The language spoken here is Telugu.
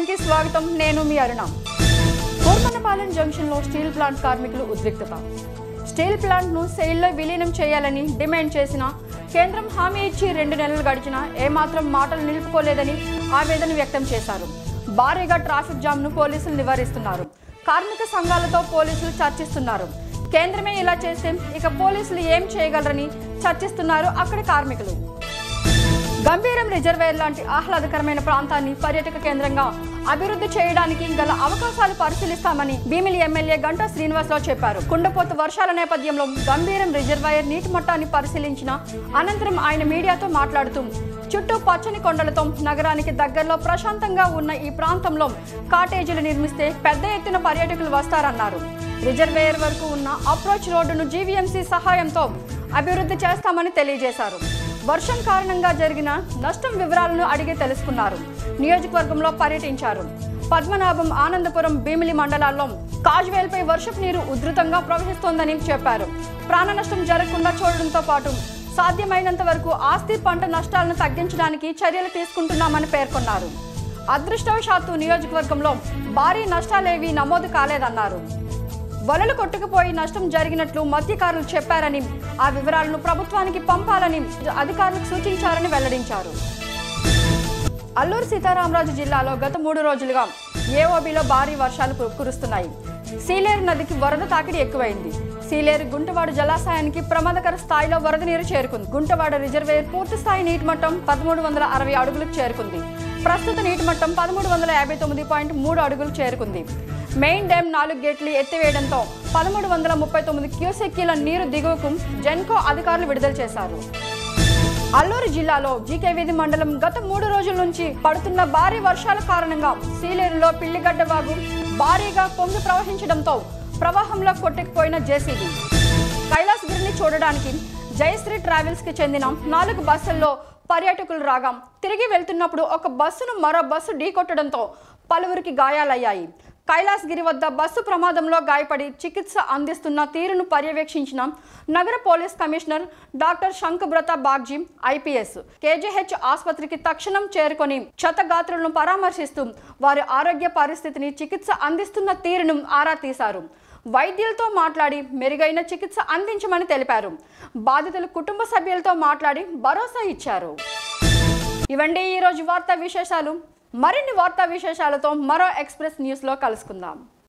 కి స్వాగతం నేను మీ అరుణ కోర్మనపాలెం జంక్షన్ లో స్టీల్ ప్లాంట్ కార్మికులు ఉద్రిక్తత స్టీల్ ప్లాంట్ ను సెయిల్లో విలీనం చేయాలని డిమాండ్ చేసిన కేంద్రం హామీ ఇచ్చి రెండు నెలలు గడిచినా ఏమాత్రం మాటలు నిలుపుకోలేదని ఆవేదన వ్యక్తం చేశారు భారీగా ట్రాఫిక్ జామ్ ను పోలీసులు నివారిస్తున్నారు కార్మిక సంఘాలతో పోలీసులు చర్చిస్తున్నారు కేంద్రమే ఇలా చేస్తే ఇక పోలీసులు ఏం చేయగలరని చర్చిస్తున్నారు అక్కడి కార్మికులు గంభీరం రిజర్వేర్ లాంటి ఆహ్లాదకరమైన ప్రాంతాన్ని పర్యాటక కేంద్రంగా అభివృద్ధి చేయడానికి గల అవకాశాలు పరిశీలిస్తామని భీమిలి ఎమ్మెల్యే గంటా శ్రీనివాసరావు చెప్పారు కుండపోత వర్షాల నేపథ్యంలో గంభీరం రిజర్వాయర్ నీటి మట్టాన్ని పరిశీలించిన అనంతరం ఆయన మీడియాతో మాట్లాడుతూ చుట్టూ పచ్చని కొండలతో నగరానికి దగ్గరలో ప్రశాంతంగా ఉన్న ఈ ప్రాంతంలో కాటేజీలు నిర్మిస్తే పెద్ద ఎత్తున పర్యాటకులు వస్తారన్నారు రిజర్వేయర్ వరకు ఉన్న అప్రోచ్ రోడ్డును జీవీఎంసీ సహాయంతో అభివృద్ధి చేస్తామని తెలియజేశారు వర్షం కారణంగా జరిగిన నష్టం వివరాలను అడిగి తెలుసుకున్నారు నియోజకవర్గంలో పర్యటించారు పద్మనాభం ఆనందపురం భీమిలి మండలాల్లో కాజ్వేల్పై వర్షపు నీరు ఉధృతంగా ప్రవహిస్తోందని చెప్పారు ప్రాణ నష్టం జరగకుండా చూడడంతో పాటు సాధ్యమైనంత వరకు ఆస్తి పంట నష్టాలను తగ్గించడానికి చర్యలు తీసుకుంటున్నామని పేర్కొన్నారు అదృష్టవశాత్తు నియోజకవర్గంలో భారీ నష్టాలేవీ నమోదు కాలేదన్నారు వలలు కొట్టుకుపోయి నష్టం జరిగినట్లు మత్స్యకారులు చెప్పారని ఆ వివరాలను ప్రభుత్వానికి పంపాలని అధికారులకు సూచించారని వెల్లడించారు అల్లూరు సీతారామరాజు జిల్లాలో గత మూడు రోజులుగా ఏఓబిలో భారీ వర్షాలు కు- కురుస్తున్నాయి సీలేరు నదికి వరద తాకిడి ఎక్కువైంది సీలేరు గుంటవాడ జలాశయానికి ప్రమాదకర స్థాయిలో వరద నీరు చేరుకుంది గుంటవాడ రిజర్వేయర్ పూర్తి స్థాయి నీటి మట్టం పదమూడు వందల అరవై అడుగులకు చేరుకుంది ప్రస్తుత నీటి మట్టం పదమూడు వందల యాభై తొమ్మిది పాయింట్ మూడు అడుగులు చేరుకుంది మెయిన్ డ్యామ్ నాలుగు గేట్లు ఎత్తివేయడంతో పదమూడు వందల ముప్పై తొమ్మిది క్యూసెక్కీల నీరు దిగువకు జెన్కో అధికారులు విడుదల చేశారు అల్లూరు జిల్లాలో జీకేవీధి మండలం గత మూడు రోజుల నుంచి పడుతున్న భారీ వర్షాల కారణంగా సీలేరులో పిల్లిగడ్డ వాగు భారీగా పొంగి ప్రవహించడంతో ప్రవాహంలో కొట్టుకుపోయిన జేసీబీ కైలాసగిరిని చూడడానికి జయశ్రీ ట్రావెల్స్ కి చెందిన నాలుగు బస్సుల్లో పర్యాటకులు రాగా తిరిగి వెళ్తున్నప్పుడు ఒక బస్సును మరో బస్సు ఢీకొట్టడంతో పలువురికి గాయాలయ్యాయి కైలాసగిరి వద్ద బస్సు ప్రమాదంలో గాయపడి చికిత్స అందిస్తున్న తీరును పర్యవేక్షించిన నగర police commissioner doctor Shankhabrata Bagchi IPS KGH ఆసుపత్రికి తక్షణం చేరుకొని క్షతగాత్రులను పరామర్శిస్తూ వారి ఆరోగ్య పరిస్థితిని చికిత్స అందిస్తున్న తీరును ఆరా తీశారు వైద్యులతో మాట్లాడి మెరుగైన చికిత్స అందించమని తెలిపారు బాధితుల కుటుంబ సభ్యులతో మాట్లాడి భరోసా ఇచ్చారు ఇవండి ఈరోజు వార్తా విశేషాలు మరిన్ని వార్తా విశేషాలతో మరో ఎక్స్ప్రెస్ న్యూస్లో కలుసుకుందాం